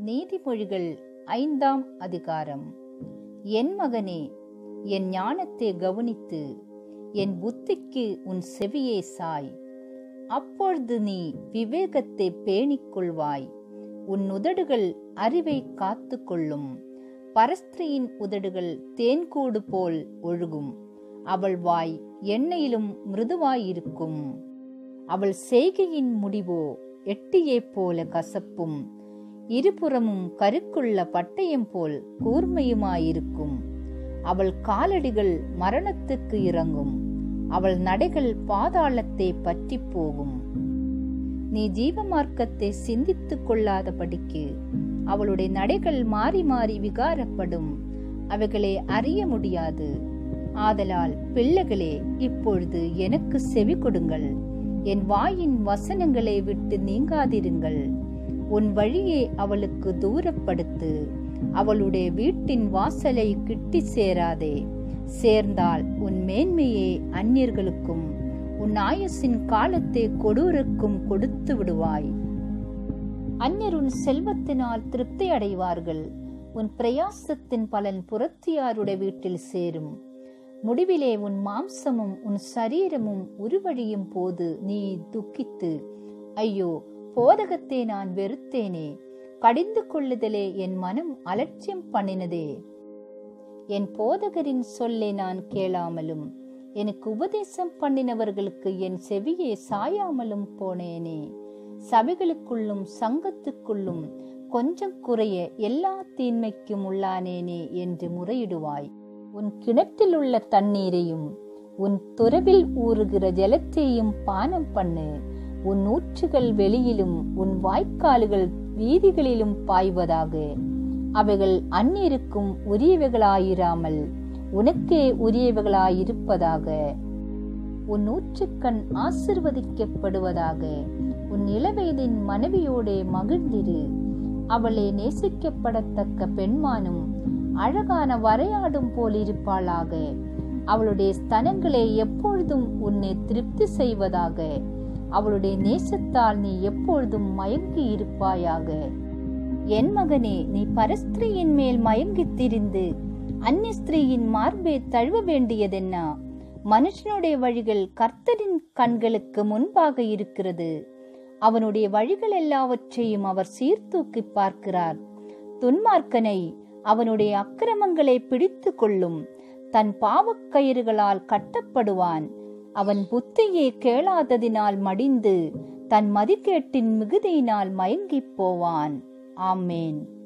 நீதிமொழிகள் ஐந்தாம் அதிகாரம் என் மகனே என் ஞானத்தை கவனித்து என் புத்திக்கு உன் செவியே சாய் அப்பொழுது நீ விவேகத்தை பேணிக் கொள்வாய் உன் உதடுகள் அறிவை காத்து கொள்ளும் பரஸ்திரியின் உதடுகள் தேன்கூடு போல் ஒழுகும் அவள் வாய் எண்ணெயிலும் மிருதுவாயிருக்கும் அவள் செய்கையின் முடிவோ எட்டியே போல கசப்பும் இருபுறமும் கருக்குள்ள பட்டயம் போல் கூர்மையுமாயிருக்கும் அவள் காலடிகள் மரணத்துக்கு இறங்கும் அவள் நடைகள் பாதாளத்தை பற்றி போகும் நீ ஜீவ மார்க்கத்தை சிந்தித்துக் கொள்ளாதபடிக்கு அவளுடைய நடைகள் மாறி மாறி விகாரப்படும் அவைகளை அறிய முடியாது ஆதலால் பிள்ளைகளே இப்பொழுது எனக்கு செவி கொடுங்கள் என் வாயின் வசனங்களை விட்டு நீங்காதிருங்கள் உன் வழியை அவளுக்கு தூரப்படுத்து அவளுடைய வீட்டின் வாசலை கிட்டி சேராதே சேர்ந்தால் உன் மேன்மையை அந்நியர்களுக்கும் உன் ஆயுசின் காலத்தை கொடூருக்கும் கொடுத்து விடுவாய் அந்நியர் உன் செல்வத்தினால் திருப்தி அடைவார்கள் உன் பிரயாசத்தின் பலன் புறத்தியாருடைய வீட்டில் சேரும் முடிவிலே உன் மாம்சமும் உன் சரீரமும் உருவழியும் போது நீ துக்கித்து ஐயோ போதகத்தை நான் வெறுத்தேனே கடிந்து கொள்ளுதலே என் மனம் அலட்சியம் பண்ணினதே என் போதகரின் சொல்லை நான் கேளாமலும் எனக்கு உபதேசம் பண்ணினவர்களுக்கு என் செவியை சாயாமலும் போனேனே சபைகளுக்குள்ளும் சங்கத்துக்குள்ளும் கொஞ்சம் குறைய எல்லா தீன்மைக்கும் உள்ளானேனே என்று முறையிடுவாய் உன் கிணற்றில் உள்ள தண்ணீரையும் உன் துறவில் ஊறுகிற ஜலத்தையும் பானம் பண்ணு உன் ஊற்றுகள் வெளியிலும் உன் வாய்க்கால்கள் வீதிகளிலும் பாய்வதாக அவைகள் அந்நிருக்கும் உரியவைகளாயிராமல் உனக்கே உரியவைகளாயிருப்பதாக உன் ஊற்றுக்கண் ஆசிர்வதிக்கப்படுவதாக உன் இளவயதின் மனைவியோடே மகிழ்ந்திரு அவளை நேசிக்கப்படத்தக்க பெண்மானும் அழகான வரையாடும் போல் இருப்பாளாக அவளுடைய ஸ்தனங்களை எப்பொழுதும் உன்னை திருப்தி செய்வதாக அவளுடைய நேசத்தால் நீ எப்பொழுதும் மயங்கி இருப்பாயாக என் மகனே நீ பரஸ்திரியின் மேல் மயங்கித் திரிந்து அந்நிய ஸ்திரீயின் மார்பை தழுவ வேண்டியதென்ன மனுஷனுடைய வழிகள் கர்த்தரின் கண்களுக்கு முன்பாக இருக்கிறது அவனுடைய வழிகள் எல்லாவற்றையும் அவர் சீர்தூக்கி பார்க்கிறார் துன்மார்க்கனை அவனுடைய அக்கிரமங்களை பிடித்து கொள்ளும் தன் பாவக்கயிறுகளால் கட்டப்படுவான் அவன் புத்தியை கேளாததினால் மடிந்து தன் மதிக்கேட்டின் மிகுதியினால் மயங்கிப் போவான் ஆமேன்